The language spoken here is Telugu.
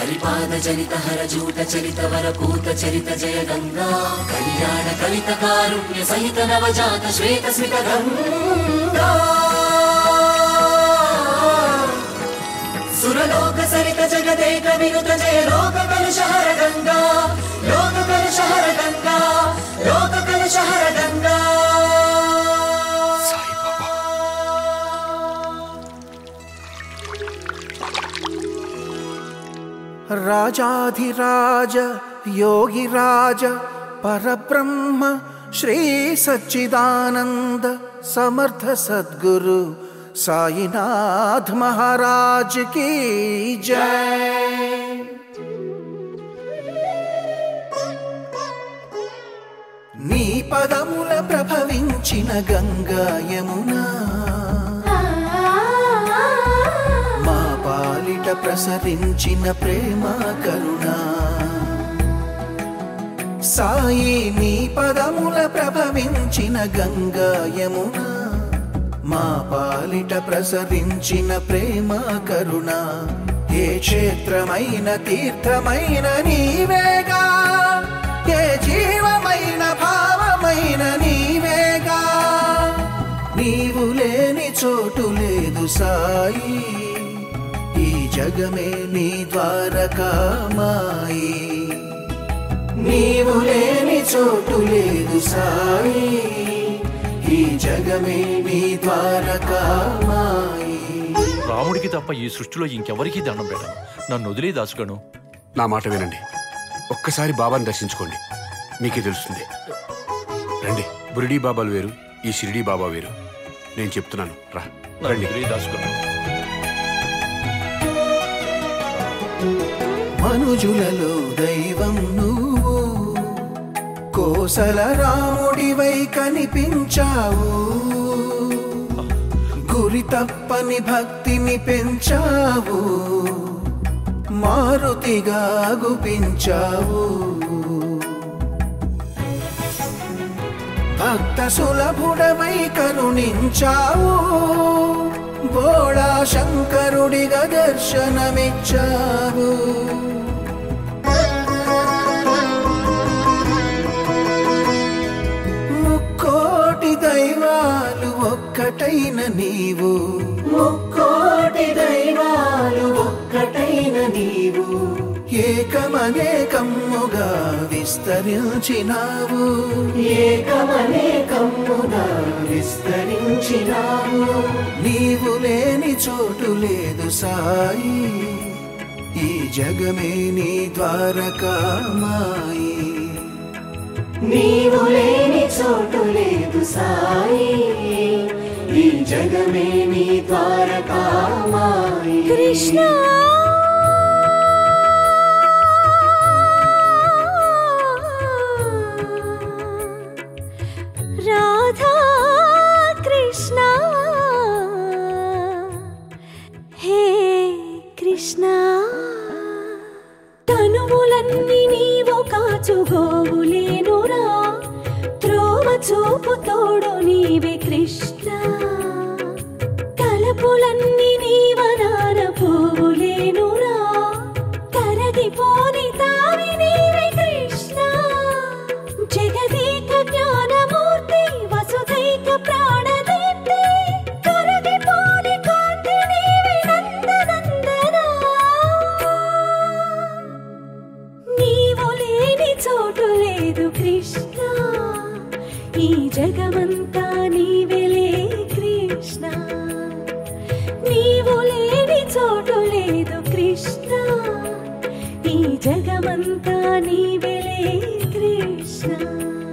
హరిపాద జనిత హర జూట చరిత వర పూత చరిత జయ గంగా కళ్యాణ కలిత కారుణ్య సహిత నవజాత శ్వేత స్మిత గంగా సురలోక సరిత జగదేక వినుత జయ లోక కలుషహర గంగా లోక కలుషహర గంగా లోక కలుషహర గంగా సాయిబాబా రాజాధిరాజ యోగిరాజ పరబ్రహ్మ శ్రీ సచ్చిదానంద సమర్థ సద్గురు సాయినాథ్ మహారాజ్ కీ జై నీ పదముల ప్రభవించిన గంగా యమునా మా పాలిట ప్రసరించిన ప్రేమ కరుణ సాయి నీ పదముల ప్రభవించిన గంగా యమున మా పాలిట ప్రసరించిన ప్రేమ కరుణ ఏ క్షేత్రమైన తీర్థమైన నీవేగా ఏ జీవమైన భావమైన నీవేగా నీవు లేని చోటు లేదు సాయి ఈ జగమే నీ ద్వారకామాయి నీవు లేని చోటు లేదు సాయి ఈ జగమే నీ ద్వారకామాయి రాముడికి తప్ప ఈ సృష్టిలో ఇంకెవరికీ దండం పెట్టను నన్ను వదిలే దాసుగను నా మాట వినండి ఒక్కసారి బాబాని దర్శించుకోండి మీకే తెలుస్తుంది రండి బురిడీ బాబాలు వేరు ఈ షిరిడీ బాబా వేరు నేను చెప్తున్నాను రా నన్ను రండి వదిలే దాసుగను మనుజులలో దైవం నువ్వు కోసల రాముడివై కనిపించావు గురి తప్పని భక్తిని పెంచావు మారుతిగా గుపించావు భక్త సులభుడమై కరుణించావు బోళా శంకరుడిగా దర్శనమిచ్చావు ముక్కోటి దైవాలు ఒక్కటైన నీవు ముక్కోటి దైవాలు ఒక్కటైన నీవు ఏకమనేకమ్ముగా విస్తరించినావు ఏకమనేకమ్ముగా విస్తరించినావు నీవు లేని చోటు లేదు సాయి ఈ జగమే నీ ద్వారకామాయి నీవు లేని చోటు లేదు సాయి ఈ జగమే నీ ద్వారకామాయి కృష్ణ రాధా కృష్ణ హే కృష్ణ తనువులన్నీ నీవు కాచుగోవులేనురా త్రోవ చూపు తోడు నీవే కృష్ణ తలపులన్నీ నీవనార పోవులేనురా కరగిపోని తావి నీవే కృష్ణ జగదేక జ్ఞానమూర్తి వసుదైక ప్రాణదీప్తి కరగిపోని కాంతి నీవే నందనందనా నీవు లేని చోటు లేదు కృష్ణ ఈ జగమంతా నీవెలే కృష్ణ నీవు లేని చోటు లేదు కృష్ణ ఈ జగమంతా నీవెలే కృష్ణ